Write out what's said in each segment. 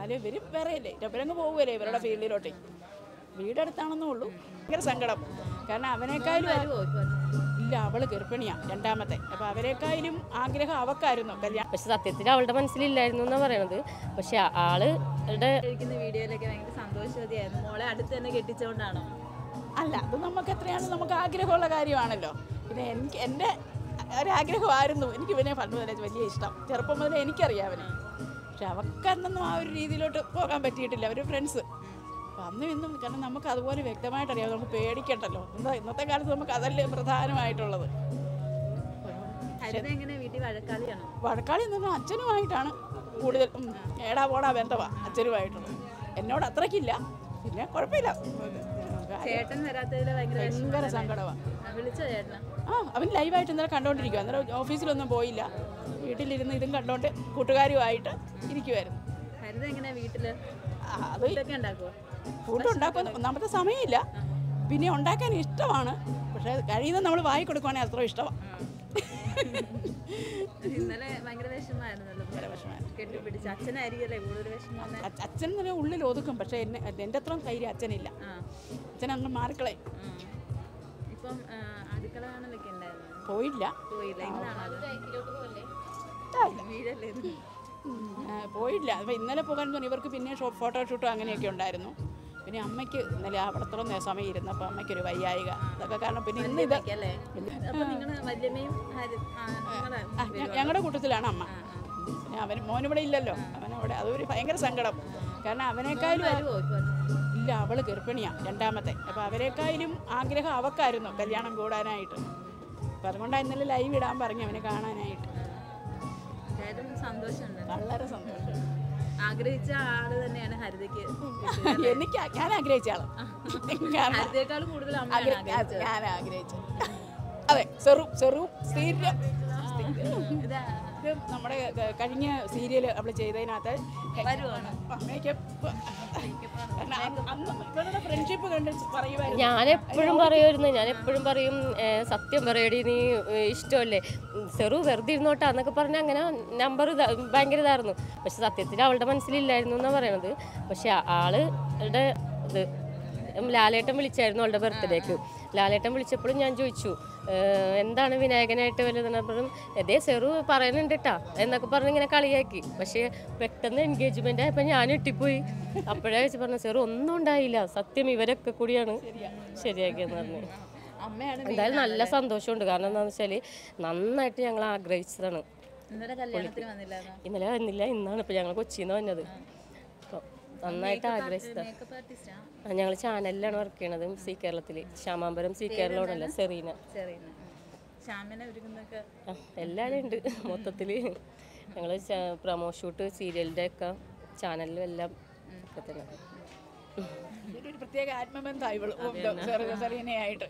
എന്നാലും ഇവർ വേറെ അല്ലേ ഇവരങ്ങ് പോകുമല്ലേ ഇവരുടെ ഫീൽഡിലോട്ട് വീടെടുത്താണെന്നേ ഉള്ളൂ ഭയങ്കര സങ്കടം കാരണം അവനേക്കാളും വരുമോ ഇപ്പൊ ഇല്ല അവള് ഗർഭിണിയാ രണ്ടാമത്തെ അപ്പൊ അവരെക്കാളും ആഗ്രഹം അവക്കായിരുന്നു കല്യാണം പക്ഷെ സത്യത്തിൽ അവളുടെ മനസ്സിലില്ലായിരുന്നു എന്നാ പറയണത് പക്ഷെ ആ- ആള് ളുടെ കഴിക്കുന്ന വീഡിയോയിലൊക്കെ ഭയങ്കര സന്തോഷവതിയായിരുന്നു മോളെ അടുത്ത് തന്നെ കെട്ടിച്ചുകൊണ്ടാണോ അല്ല അത് നമുക്ക് എത്രയാണ് നമുക്ക് ആഗ്രഹമുള്ള കാര്യമാണല്ലോ പിന്നെ എനിക്ക് എൻ്റെ ഒരാഗ്രഹമായിരുന്നു എനിക്ക് ഇവനെ പണ്ട് മുതലേ വലിയ ഇഷ്ടം ചെറുപ്പം മുതലേ എനിക്കറിയാം അവനെ പക്ഷെ അവക്കന്നൊന്നും ആ ഒരു രീതിയിലോട്ട് പോകാൻ പറ്റിയിട്ടില്ല അവർ ഫ്രണ്ട്സ് അപ്പം അന്നും ഇന്നും കാരണം നമുക്ക് അതുപോലെ വ്യക്തമായിട്ട് അറിയാം നമുക്ക് പേടിക്കണ്ടല്ലോ എന്താ ഇന്നത്തെ കാലത്ത് നമുക്ക് അതല്ലേ പ്രധാനമായിട്ടുള്ളത് ഹരിത എങ്ങനെ വീട്ടിൽ വഴക്കാളിയാണോ വഴക്കാളി എന്ന് പറഞ്ഞാൽ അച്ഛനുമായിട്ടാണ് കൂടുതൽ ഉം, ഏടാ പോടാ ബന്ധമാണ് അച്ഛനുമായിട്ടുള്ളത് എന്നോട് അത്രയ്ക്കില്ല പിന്നെ കുഴപ്പമില്ല ചേട്ടൻ വരാത്തതിൽ ഭയങ്കര ഭയങ്കര സങ്കടമാണ് ആ, വിളിച്ചോ ചേട്ടനെ ആ അവൻ ലൈവായിട്ട് ഇന്നലെ കണ്ടോണ്ടിരിക്കുക അന്നേരം ഓഫീസിലൊന്നും പോയില്ല വീട്ടിലിരുന്ന് ഇതും കണ്ടോണ്ട് കൂട്ടുകാരുമായിട്ട് ഇരിക്കുമായിരുന്നു ഹരിത എങ്ങനെ വീട്ടില് ആ, അത് ഇതൊക്കെ ഉണ്ടാക്കുമോ ഫുഡ് ഉണ്ടാക്കാൻ ഒന്നാമത്തെ സമയമില്ല പിന്നെ ഉണ്ടാക്കാൻ ഇഷ്ടമാണ് പക്ഷേ കഴിയുന്നത് നമ്മൾ വായി കൊടുക്കുവാണെങ്കിൽ അത്ര ഇഷ്ടമാണ് ഇന്നലെ ഭയങ്കര വിഷമായിരുന്നല്ലോ ഭയങ്കര വിഷമായിരുന്നു. കെട്ടിപ്പിടിച്ച് അച്ഛനായിരിക്കല്ലേ കൂടുതൽ വിഷമം വന്നേ? അച്ഛ- അച്ഛൻ തന്നെ ഉള്ളിൽ ഒതുക്കും പക്ഷേ എന്നെ എൻ്റെ അത്രയും ധൈര്യം അച്ഛനില്ല ആ അച്ഛൻ അങ്ങ് മാറിക്കളയും ആ. ഇപ്പം ആ, അടുക്കള കാണലൊക്കെ ഉണ്ടായിരുന്നു പോയില്ല പോയില്ല ഇന്നാണോ അത് വീടല്ലേ ഇത്? ഉം, ആ, പോയില്ല അപ്പോൾ ഇന്നലെ പോകാൻ തോന്നി ഇവർക്ക് പിന്നെ ഷോ ഫോട്ടോഷൂട്ടും അങ്ങനെയൊക്കെ ഉണ്ടായിരുന്നു പിന്നെ അമ്മയ്ക്ക് ഇന്നലെ അവിടത്തോളം സമയം ഇരുന്നു അപ്പോൾ അമ്മയ്ക്കൊരു വയ്യായിക അതൊക്കെ കാരണം പിന്നെ ഇന്ന് ഇത് അല്ലേ അപ്പൊ നിങ്ങള് വല്യമ്മയും ഹരി ആ, നിങ്ങളെ ഞങ്ങളുടെ കൂട്ടത്തിലാണ് അമ്മ ആ, ആ. പിന്നെ അവൻ മോനിവിടെ ഇല്ലല്ലോ അവനവിടെ അതൊരു ഭയങ്കര സങ്കടം കാരണം അവനേക്കാളും വരുവോ ഇപ്പൊ ഇല്ല അവള് ഗർഭിണിയാ രണ്ടാമത്തെ അപ്പോൾ അവരെക്കാളും ആഗ്രഹം അവക്കായിരുന്നു കല്യാണം കൂടാനായിട്ട് അപ്പം അതുകൊണ്ടാണ് ഇന്നലെ ലൈവ് ഇടാൻ പറഞ്ഞു അവനെ കാണാനായിട്ട് ചേട്ടൻ സന്തോഷമുണ്ട് വളരെ സന്തോഷം ആഗ്രഹിച്ച ആള് തന്നെയാണ് ഹരിതയ്ക്ക് എനിക്ക് ഞാൻ ആഗ്രഹിച്ച ആള് കാരണം ഹരിതയെക്കാളും കൂടുതൽ അമ്മയാണ് ആഗ്ര- ആഗ്രഹിച്ചത് ഞാൻ ആഗ്രഹിച്ചു അതെ ചെറു ചെറു സ്ഥിരം ഇതാ ഇത് നമ്മുടെ ക- കഴിഞ്ഞ സീരിയൽ അവള് ചെയ്തതിനകത്ത് വരുവാണ് മേക്കപ്പ് കാരണം അന്ന് അന്ന് ഇവരുടെ ഫ്രണ്ട്ഷിപ്പ് കണ്ട് പറയുമായിരുന്നു ഞാൻ എപ്പോഴും പറയുമായിരുന്നു ഞാൻ എപ്പോഴും പറയും ഏ, സത്യം പറയടി നീ ഏ, ഇഷ്ടമല്ലേ ഉം, ചെറു വെറുതെ ഇരുന്നോട്ടാ എന്നൊക്കെ പറഞ്ഞ് അങ്ങനെ നമ്പർ ഭയങ്കര ഇതായിരുന്നു പക്ഷെ സത്യത്തിൽ അവളുടെ മനസ്സിലില്ലായിരുന്നു എന്നാ പറയണത് പക്ഷെ ആ- ആളുടെ ഇത് ഉം, ലാലേട്ടൻ വിളിച്ചായിരുന്നു അവളുടെ ബർത്ത്ഡേക്ക് ലാലേട്ടൻ വിളിച്ചപ്പോഴും ഞാൻ ചോദിച്ചു "ഏ, എന്താണ് വിനായകനായിട്ട് വലുതെന്നപ്പോഴും അതേ ചെറു പറയുന്നുണ്ട് കേട്ടാ എന്നൊക്കെ പറഞ്ഞ് ഇങ്ങനെ കളിയാക്കി പക്ഷേ പെട്ടെന്ന് എൻഗേജ്മെന്റ് ആയപ്പോൾ ഞാൻ ഇട്ടിപ്പോയി അപ്പോഴേ വെച്ച് പറഞ്ഞു ചെറു ഒന്നും ഉണ്ടായില്ല സത്യം ഇവരൊക്കെ കൂടിയാണ് ശരിയാക്കിയെന്ന് പറഞ്ഞു അമ്മയാണ് എന്തായാലും നല്ല സന്തോഷമുണ്ട് കാരണം എന്താണെന്ന് വെച്ചാൽ നന്നായിട്ട് ഞങ്ങൾ ആഗ്രഹിച്ചതാണ് ഇന്നലെ കല്യാണത്തിന് വന്നില്ലായിരുന്നോ ഇന്നലെ വന്നില്ല ഇന്നാണ് ഇപ്പോൾ ഞങ്ങൾ കൊച്ചിയിൽ നിന്ന് വന്നത് അപ്പോൾ നന്നായിട്ട് ആഗ്രഹിച്ചതാണ് മേക്കപ്പ് ആർട്ടിസ്റ്റാ ഞങ്ങൾ ചാനലിലാണ് വർക്ക് ചെയ്യണത് സി കേരളത്തിൽ ശ്യാമാമ്പരം സി കേരളോടല്ല സെറീന ചെറിയ ശ്യാമിനെ ഒരുങ്ങുന്നൊക്കെ ആ, എല്ലാവരും ഉണ്ട് മൊത്തത്തിൽ ഞങ്ങൾ പ്രമോ ഷൂട്ട് സീരിയലിൻ്റെ ഒക്കെ ചാനലിലും എല്ലാം ഒക്കെ തന്നെ ഇതൊരു പ്രത്യേക ആത്മബന്ധമായി ഇവള് ചെറിയ ചെറിയനായിട്ട്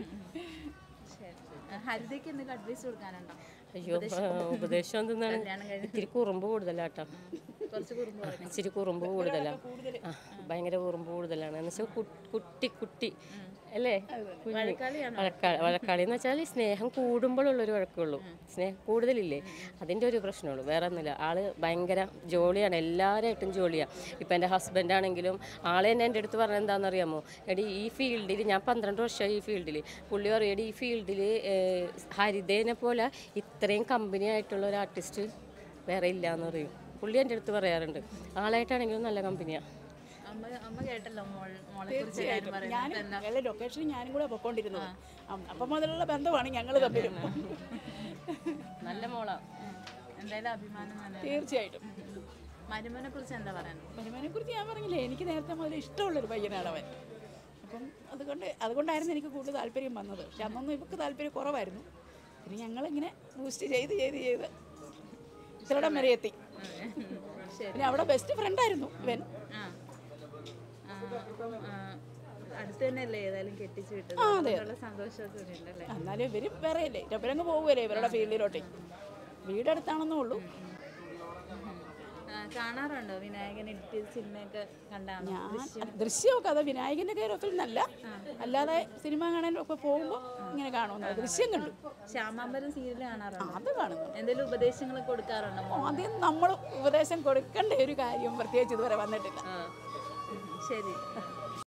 ശരി ആ, ഹരിതയ്ക്ക് എന്തെങ്കിലും അഡ്വൈസ് കൊടുക്കാനുണ്ടോ അയ്യോ ആ, ഉപദേശം എന്തെന്നാണ് കല്യാണം കഴിഞ്ഞ് ഇത്തിരി കുറുമ്പ് കൂടുതലാട്ടോ കുറച്ച് കുറുമ്പ് പറയും ഇച്ചിരി കുറുമ്പ് കൂടുതലാണ് ആ ഭയങ്കര കുറുമ്പ് കൂടുതലാണ് എന്ന് വെച്ചാൽ കുട്ടി കുട്ടി അല്ലേ കുഞ്ഞ്. വഴക്കാ- വഴക്കാളി എന്ന് വെച്ചാൽ സ്നേഹം കൂടുമ്പോഴുള്ളൊരു വഴക്കുള്ളൂ സ്നേഹം കൂടുതലില്ലേ അതിൻ്റെ ഒരു പ്രശ്നമുള്ളൂ വേറെ ഒന്നുമില്ല ആള് ഭയങ്കര ജോളിയാണ് എല്ലാവരായിട്ടും ജോളിയാണ് ഇപ്പം എൻ്റെ ഹസ്ബൻഡ് ആണെങ്കിലും ആളെ തന്നെ എൻ്റെ അടുത്ത് പറഞ്ഞത് എന്താണെന്നറിയാമോ എടി ഈ ഫീൽഡിൽ ഞാൻ പന്ത്രണ്ട് വർഷമായി ഈ ഫീൽഡിൽ പുള്ളി പറയും എടി ഈ ഫീൽഡിൽ ഹരിതേനെ പോലെ ഇത്രയും കമ്പനി ആയിട്ടുള്ള ഒരു ആർട്ടിസ്റ്റ് വേറെ ഇല്ല എന്ന് പറയും പുള്ളി എൻ്റെ അടുത്ത് പറയാറുണ്ട് ആളായിട്ടാണെങ്കിലും നല്ല കമ്പനിയാണ് അമ്മ അമ്മ കേട്ടല്ലോ മോൾ മോളെ കുറിച്ച് കാര്യം ഞാനും പറയുന്നത് എല്ലാ ലൊക്കേഷനിൽ ഞാനും കൂടെ പൊക്കോണ്ടിരുന്നത് അപ്പം മുതലുള്ള ബന്ധമാണ് ഞങ്ങൾ തമ്മിലും നല്ല മോളാ എന്തായാലും അഭിമാനം തന്നെ തീർച്ചയായിട്ടും മരുമനെ കുറിച്ച് എന്താ പറയാനുള്ളത് മരുമനെ കുറിച്ച് ഞാൻ പറഞ്ഞില്ലേ എനിക്ക് നേരത്തെ മുതൽ ഇഷ്ടമുള്ളൊരു പയ്യനാണ് അവൻ അപ്പം അതുകൊണ്ട് അതുകൊണ്ടായിരുന്നു എനിക്ക് കൂടുതൽ താല്പര്യം വന്നത് പക്ഷെ അന്നൊന്നും ഇവക്ക് താല്പര്യം കുറവായിരുന്നു പിന്നെ ഞങ്ങളിങ്ങനെ ബൂസ്റ്റ് ചെയ്ത് ചെയ്ത് ചെയ്ത് ഇത്രയിടം വരെ എത്തി ശരി പിന്നെ അവിടെ ബെസ്റ്റ് ഫ്രണ്ടായിരുന്നു ഇവൻ ആ ആ, അപ്പം ആ, അടുത്ത് തന്നെയല്ലേ ഏതായാലും കെട്ടിച്ചു വിട്ടത് ആ, അതെ. അതുകൊണ്ടുള്ള സന്തോഷമൊക്കെ ഉണ്ടല്ലേ എന്നാലും ഇവർ വേറെ അല്ലേ ഇവരങ്ങ് പോകുമല്ലേ ഇവരുടെ ഫീൽഡിലോട്ട് വീടെടുത്താണെന്നേ ഉള്ളൂ ആ, കാണാറുണ്ടോ വിനായകൻ എഡിറ്റ് ചെയ്ത സിനിമയൊക്കെ കണ്ടാണോ ഞാൻ ദൃശ്യമൊക്കെ അത് വിനായകൻ്റെ കെയർ ഓഫിൽ നിന്നല്ല അല്ലാതെ സിനിമ കാണാൻ ഒക്കെ പോകുമ്പോൾ ഇങ്ങനെ കാണുന്നത് ദൃശ്യം കണ്ടു ശ്യാമാമ്പരം സീരിയൽ കാണാറുണ്ടോ അത് കാണുന്നു എന്തെങ്കിലും ഉപദേശങ്ങളൊക്കെ കൊടുക്കാറുണ്ടോ ആദ്യം നമ്മൾ ഉപദേശം കൊടുക്കേണ്ട ഒരു കാര്യം പ്രത്യേകിച്ച് ഇതുവരെ വന്നിട്ടില്ല ആ. ശരി